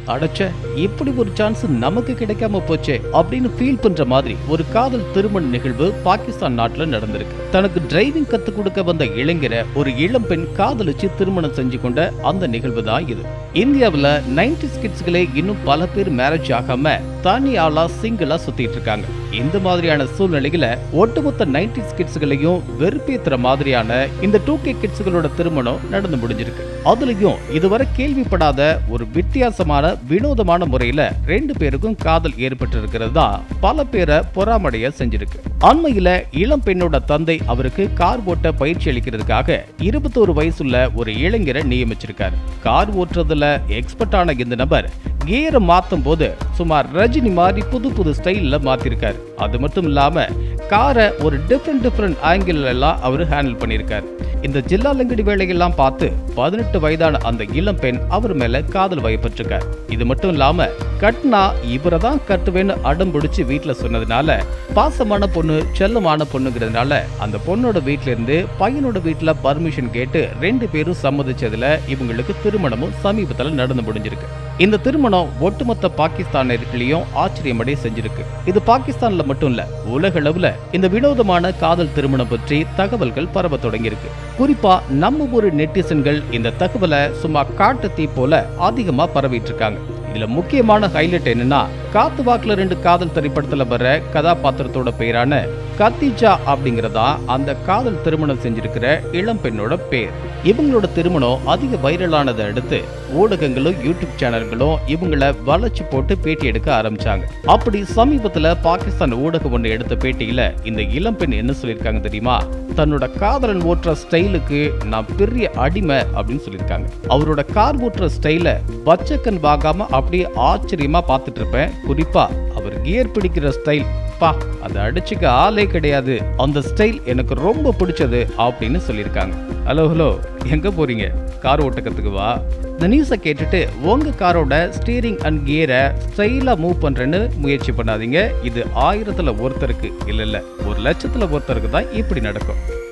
அடச்ச இப்படி ஒரு சான்ஸ் நமக்கு கிடைக்காம போச்சே அப்படின்னு ஃபீல் பண்ற மாதிரி ஒரு காதல் திருமண நிகழ்வு பாகிஸ்தான் நாட்டுல நடந்திருக்கு தனக்கு டிரைவிங் கத்து கொடுக்க வந்த இளைஞரை ஒரு இளம் பெண் காதலிச்சு திருமணம் செஞ்சு கொண்ட அந்த நிகழ்வு தான் இது இந்தியாவுல 90s கிட்ஸ்களே இன்னும் பல பேர் மேரேஜ் ஆகாம தனி ஆளா சிங்கிளா சுத்திட்டு இருக்காங்க இந்த மாதிரியான சூழ்நிலையில ஒட்டுமொத்த 90s கிட்ஸ்களையும் வெறுப்பேத்துற மாதிரியான இந்த டூ கே கிட்ஸ்களோட திருமணம் நடந்து முடிஞ்சிருக்கு அதுலயும் இதுவரை கேள்விப்படாத ஒரு வித்தியாசமான வினோதமான முறையில ரெண்டு பேருக்கும் காதல் ஏற்பட்டு இருக்கிறது தான் பல பேரை பொறாமடைய செஞ்சிருக்கு அண்மையில இளம் பெண்ணோட தந்தை அவருக்கு கார் ஓட்ட பயிற்சி அளிக்கிறதுக்காக இருபத்தோரு வயசுள்ள ஒரு இளைஞரை நியமிச்சிருக்காரு கார் ஓட்டுறதுல எக்ஸ்பர்ட்டான இந்த நபர் கியரை மாத்தும் போது சுமார் ரஜினி மாதிரி புது புது ஸ்டைல்ல மாத்திருக்காரு அது மட்டும் இல்லாம காரை ஒரு டிஃப்ரெண்ட் டிஃப்ரெண்ட் ஆங்கிள் எல்லாம் அவர் ஹேண்டில் பண்ணியிருக்காரு இந்த ஜில்லா லங்கடி வேலையெல்லாம் பார்த்து பதினெட்டு வயதான அந்த இளம் பெண் அவர் மேல காதல் வயப்பட்டிருக்கார் இது மட்டும் இல்லாம கட்னா இவரை தான் கட்டுவேன்னு அடம் பிடிச்சு வீட்டுல சொன்னதுனால பாசமான பொண்ணு செல்லமான பொண்ணுங்கிறதுனால அந்த பொண்ணோட வீட்ல இருந்து பையனோட வீட்டுல பர்மிஷன் கேட்டு ரெண்டு பேரும் சம்மதிச்சதுல இவங்களுக்கு திருமணமும் சமீபத்துல நடந்து முடிஞ்சிருக்கு இந்த திருமணம் ஒட்டுமொத்த பாகிஸ்தானர்களையும் ஆச்சரியமடைய செஞ்சிருக்கு இது பாகிஸ்தான்ல மட்டும் இல்ல உலக அளவுல இந்த வினோதமான காதல் திருமணம் பற்றி தகவல்கள் பரவ தொடங்கியிருக்கு குறிப்பா நம்ம ஊர் நெட்டிசன்கள் இந்த தகவலை சும்மா காட்டு தீ போல அதிகமா பரவிட்டு இருக்காங்க இதுல முக்கியமான ஹைலைட் என்னன்னா காத்து வாக்குல ரெண்டு காதல் திரைப்படத்துல வர்ற கதாபாத்திரத்தோட பெயரான கத்திஜா அப்படிங்கறதா அந்த காதல் திருமணம் செஞ்சிருக்கிற இளம் பெண்ணோட பேர் இவங்களோட திருமணம் அதிக வைரலானதை அடுத்து ஊடகங்களும் யூடியூப் சேனல்களும் இவங்கள வளைச்சு போட்டு பேட்டி எடுக்க ஆரம்பிச்சாங்க அப்படி சமீபத்துல பாகிஸ்தான் ஊடகம் ஒன்று எடுத்த பேட்டியில இந்த இளம் பெண் என்ன சொல்லியிருக்காங்க தெரியுமா தன்னோட காதலன் ஓட்டுற ஸ்டைலுக்கு நான் பெரிய அடிமை அப்படின்னு சொல்லியிருக்காங்க அவரோட கார் ஓட்டுற ஸ்டைல பச்சைக்கன் வாகாம அப்படியே ஆச்சரியமா பார்த்துட்டு இருப்பேன் குறிப்பா அவர் கியர் பிடிக்கிற ஸ்டைல் பா அதை அடிச்சுக்க ஆளே கிடையாது அந்த ஸ்டைல் எனக்கு ரொம்ப பிடிச்சது அப்படின்னு சொல்லியிருக்காங்க ஹலோ ஹலோ எங்க போறீங்க கார் ஓட்ட கத்துக்குவா இந்த நியூஸை கேட்டுட்டு உங்க காரோட ஸ்டீரிங் அண்ட் கியரை ஸ்டைலா மூவ் பண்றேன்னு முயற்சி பண்ணாதீங்க இது ஆயிரத்துல ஒருத்தருக்கு இல்ல இல்ல ஒரு லட்சத்துல ஒருத்தருக்கு தான் இப்படி நடக்கும்